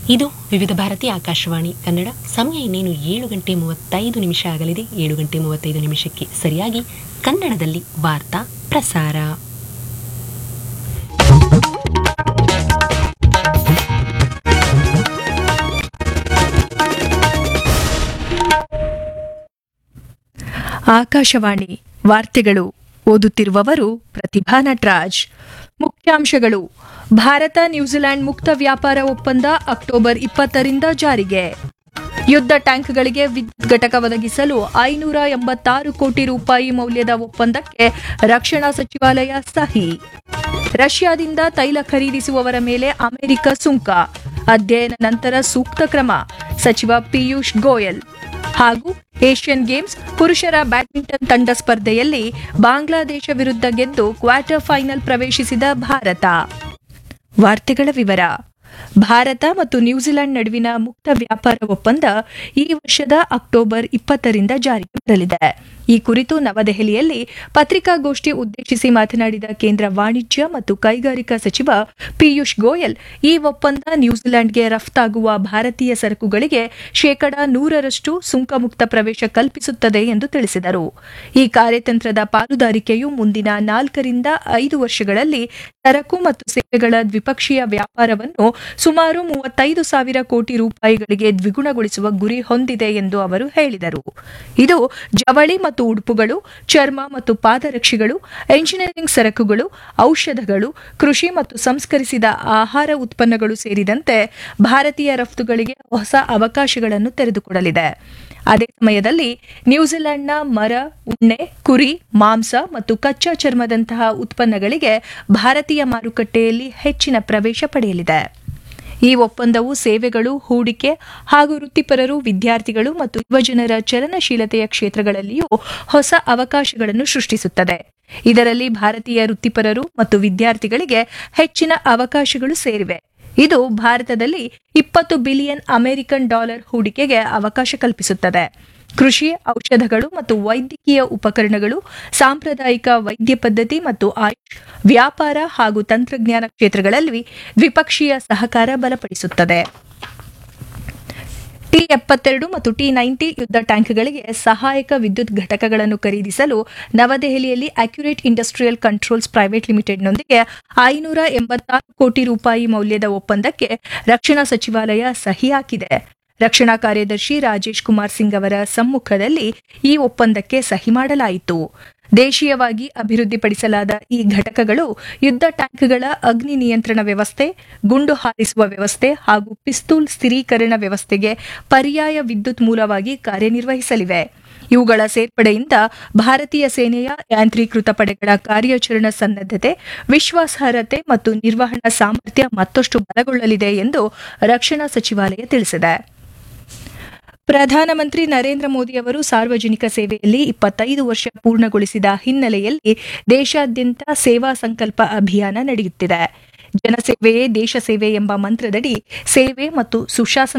ಇದು ವಿವಿಧ ಭಾರತಿ ಆಕಾಶವಾಣಿ ಕನ್ನಡ ಸಮಯ ಇನ್ನೇನು ಏಳು ಗಂಟೆ ಮೂವತ್ತೈದು ನಿಮಿಷ ಆಗಲಿದೆ ಏಳು ಗಂಟೆ ಮೂವತ್ತೈದು ನಿಮಿಷಕ್ಕೆ ಸರಿಯಾಗಿ ಕನ್ನಡದಲ್ಲಿ ವಾರ್ತಾ ಪ್ರಸಾರ ಆಕಾಶವಾಣಿ ವಾರ್ತೆಗಳು ಓದುತ್ತಿರುವವರು ಪ್ರತಿಭಾ ನಟರಾಜ್ ಮುಖ್ಯಾಂಶಗಳು ಭಾರತ ನ್ಯೂಜಿಲೆಂಡ್ ಮುಕ್ತ ವ್ಯಾಪಾರ ಒಪ್ಪಂದ ಅಕ್ಟೋಬರ್ ಇಪ್ಪತ್ತರಿಂದ ಜಾರಿಗೆ ಯುದ್ಧ ಟ್ಯಾಂಕ್ಗಳಿಗೆ ವಿದ್ಯುತ್ ಘಟಕ ಒದಗಿಸಲು ಐನೂರ ಎಂಬತ್ತಾರು ಕೋಟಿ ರೂಪಾಯಿ ಮೌಲ್ಯದ ಒಪ್ಪಂದಕ್ಕೆ ರಕ್ಷಣಾ ಸಚಿವಾಲಯ ಸಹಿ ರಷ್ಯಾದಿಂದ ತೈಲ ಖರೀದಿಸುವವರ ಮೇಲೆ ಅಮೆರಿಕ ಸುಂಕ ಅಧ್ಯಯನ ನಂತರ ಸೂಕ್ತ ಕ್ರಮ ಸಚಿವ ಪಿಯೂಷ್ ಗೋಯಲ್ ಹಾಗೂ ಏಷ್ಯನ್ ಗೇಮ್ಸ್ ಪುರುಷರ ಬ್ಯಾಡ್ಮಿಂಟನ್ ತಂಡ ಸ್ಪರ್ಧೆಯಲ್ಲಿ ಬಾಂಗ್ಲಾದೇಶ ವಿರುದ್ಧ ಗೆದ್ದು ಕ್ವಾರ್ಟರ್ ಫೈನಲ್ ಪ್ರವೇಶಿಸಿದ ಭಾರತ ವಾರ್ತೆಗಳ ವಿವರ ಭಾರತ ಮತ್ತು ನ್ಯೂಜಿಲೆಂಡ್ ನಡುವಿನ ಮುಕ್ತ ವ್ಯಾಪಾರ ಒಪ್ಪಂದ ಈ ವರ್ಷದ ಅಕ್ಟೋಬರ್ ಇಪ್ಪತ್ತರಿಂದ ಜಾರಿಗೆ ಬರಲಿದೆ ಈ ಕುರಿತು ನವದೆಹಲಿಯಲ್ಲಿ ಪತ್ರಿಕಾಗೋಷ್ಠಿ ಉದ್ದೇಶಿಸಿ ಮಾತನಾಡಿದ ಕೇಂದ್ರ ವಾಣಿಜ್ಯ ಮತ್ತು ಕೈಗಾರಿಕಾ ಸಚಿವ ಪಿಯೂಷ್ ಗೋಯಲ್ ಈ ಒಪ್ಪಂದ ನ್ಯೂಜಿಲೆಂಡ್ಗೆ ರಫ್ತಾಗುವ ಭಾರತೀಯ ಸರಕುಗಳಿಗೆ ಶೇಕಡಾ ನೂರರಷ್ಟು ಸುಂಕಮುಕ್ತ ಪ್ರವೇಶ ಕಲ್ಪಿಸುತ್ತದೆ ಎಂದು ತಿಳಿಸಿದರು ಈ ಕಾರ್ಯತಂತ್ರದ ಪಾಲುದಾರಿಕೆಯು ಮುಂದಿನ ನಾಲ್ಕರಿಂದ ಐದು ವರ್ಷಗಳಲ್ಲಿ ಸರಕು ಮತ್ತು ಸೇವೆಗಳ ದ್ವಿಪಕ್ಷೀಯ ವ್ಯಾಪಾರವನ್ನು ಸುಮಾರು ಮೂವತ್ತೈದು ಸಾವಿರ ಕೋಟಿ ರೂಪಾಯಿಗಳಿಗೆ ದ್ವಿಗುಣಗೊಳಿಸುವ ಗುರಿ ಹೊಂದಿದೆ ಎಂದು ಅವರು ಹೇಳಿದರು ಇದು ಜವಳಿ ಮತ್ತು ಉಡುಪುಗಳು ಚರ್ಮ ಮತ್ತು ಪಾದರಕ್ಷೆಗಳು ಎಂಜಿನಿಯರಿಂಗ್ ಸರಕುಗಳು ಔಷಧಗಳು ಕೃಷಿ ಮತ್ತು ಸಂಸ್ಕರಿಸಿದ ಆಹಾರ ಉತ್ಪನ್ನಗಳು ಸೇರಿದಂತೆ ಭಾರತೀಯ ರಫ್ತುಗಳಿಗೆ ಹೊಸ ಅವಕಾಶಗಳನ್ನು ತೆರೆದುಕೊಡಲಿದೆ ಅದೇ ಸಮಯದಲ್ಲಿ ನ್ಯೂಜಿಲೆಂಡ್ನ ಮರ ಉಣ್ಣೆ ಕುರಿ ಮಾಂಸ ಮತ್ತು ಕಚ್ಚಾ ಚರ್ಮದಂತಹ ಉತ್ಪನ್ನಗಳಿಗೆ ಭಾರತೀಯ ಮಾರುಕಟ್ಟೆಯಲ್ಲಿ ಹೆಚ್ಚಿನ ಪ್ರವೇಶ ಪಡೆಯಲಿದೆ ಈ ಒಪ್ಪಂದವು ಸೇವೆಗಳು ಹೂಡಿಕೆ ಹಾಗೂ ವೃತ್ತಿಪರರು ವಿದ್ಯಾರ್ಥಿಗಳು ಮತ್ತು ಯುವಜನರ ಚಲನಶೀಲತೆಯ ಕ್ಷೇತ್ರಗಳಲ್ಲಿಯೂ ಹೊಸ ಅವಕಾಶಗಳನ್ನು ಸೃಷ್ಟಿಸುತ್ತದೆ ಇದರಲ್ಲಿ ಭಾರತೀಯ ವೃತ್ತಿಪರರು ಮತ್ತು ವಿದ್ಯಾರ್ಥಿಗಳಿಗೆ ಹೆಚ್ಚಿನ ಅವಕಾಶಗಳು ಸೇರಿವೆ ಇದು ಭಾರತದಲ್ಲಿ ಇಪ್ಪತ್ತು ಬಿಲಿಯನ್ ಅಮೆರಿಕನ್ ಡಾಲರ್ ಹೂಡಿಕೆಗೆ ಅವಕಾಶ ಕಲ್ಪಿಸುತ್ತದೆ ಕೃಷಿ ಔಷಧಗಳು ಮತ್ತು ವೈದ್ಯಕೀಯ ಉಪಕರಣಗಳು ಸಾಂಪ್ರದಾಯಿಕ ವೈದ್ಯ ಪದ್ಧತಿ ಮತ್ತು ಆಯುಷ್ ವ್ಯಾಪಾರ ಹಾಗೂ ತಂತ್ರಜ್ಞಾನ ಕ್ಷೇತ್ರಗಳಲ್ಲಿ ದ್ವಿಪಕ್ಷೀಯ ಸಹಕಾರ ಬಲಪಡಿಸುತ್ತದೆ ಟಿ ಎಪ್ಪತ್ತೆರಡು ಮತ್ತು ಟಿ ನೈಂಟಿ ಯುದ್ಧ ಟ್ಯಾಂಕ್ಗಳಿಗೆ ಸಹಾಯಕ ವಿದ್ಯುತ್ ಘಟಕಗಳನ್ನು ಖರೀದಿಸಲು ನವದೆಹಲಿಯಲ್ಲಿ ಅಕ್ಯುರೇಟ್ ಇಂಡಸ್ಟ್ರಿಯಲ್ ಕಂಟ್ರೋಲ್ಸ್ ಪ್ರೈವೇಟ್ ಲಿಮಿಟೆಡ್ನೊಂದಿಗೆ ಐನೂರ ಎಂಬತ್ತಾರು ಕೋಟಿ ರೂಪಾಯಿ ಮೌಲ್ಯದ ಒಪ್ಪಂದಕ್ಕೆ ರಕ್ಷಣಾ ಸಚಿವಾಲಯ ಸಹಿ ಹಾಕಿದೆ ರಕ್ಷಣಾ ಕಾರ್ಯದರ್ಶಿ ರಾಜೇಶ್ ಕುಮಾರ್ ಸಿಂಗ್ ಅವರ ಸಮ್ಮುಖದಲ್ಲಿ ಈ ಒಪ್ಪಂದಕ್ಕೆ ಸಹಿ ಮಾಡಲಾಯಿತು ದೇಶೀಯವಾಗಿ ಅಭಿವೃದ್ಧಿಪಡಿಸಲಾದ ಈ ಘಟಕಗಳು ಯುದ್ಧ ಟ್ಯಾಂಕ್ಗಳ ಅಗ್ನಿ ನಿಯಂತ್ರಣ ವ್ಯವಸ್ಥೆ ಗುಂಡು ಹಾರಿಸುವ ವ್ಯವಸ್ಥೆ ಹಾಗೂ ಪಿಸ್ತೂಲ್ ಸ್ಥಿರೀಕರಣ ವ್ಯವಸ್ಥೆಗೆ ಪರ್ಯಾಯ ವಿದ್ಯುತ್ ಮೂಲವಾಗಿ ಕಾರ್ಯನಿರ್ವಹಿಸಲಿವೆ ಇವುಗಳ ಸೇರ್ಪಡೆಯಿಂದ ಭಾರತೀಯ ಸೇನೆಯ ಯಾಂತ್ರೀಕೃತ ಪಡೆಗಳ ಕಾರ್ಯಾಚರಣಾ ಸನ್ನದ್ಧತೆ ವಿಶ್ವಾಸಾರ್ಹತೆ ಮತ್ತು ನಿರ್ವಹಣಾ ಸಾಮರ್ಥ್ಯ ಮತ್ತಷ್ಟು ಬಲಗೊಳ್ಳಲಿದೆ ಎಂದು ರಕ್ಷಣಾ ಸಚಿವಾಲಯ ತಿಳಿಸಿದೆ ಪ್ರಧಾನಮಂತ್ರಿ ನರೇಂದ್ರ ಮೋದಿ ಅವರು ಸಾರ್ವಜನಿಕ ಸೇವೆಯಲ್ಲಿ ಇಪ್ಪತ್ತೈದು ವರ್ಷ ಪೂರ್ಣಗೊಳಿಸಿದ ಹಿನ್ನೆಲೆಯಲ್ಲಿ ದೇಶಾದ್ಯಂತ ಸೇವಾ ಸಂಕಲ್ಪ ಅಭಿಯಾನ ನಡೆಯುತ್ತಿದೆ ಜನಸೇವೆಯೇ ದೇಶ ಸೇವೆ ಎಂಬ ಮಂತ್ರದಡಿ ಸೇವೆ ಮತ್ತು ಸುಶಾಸನ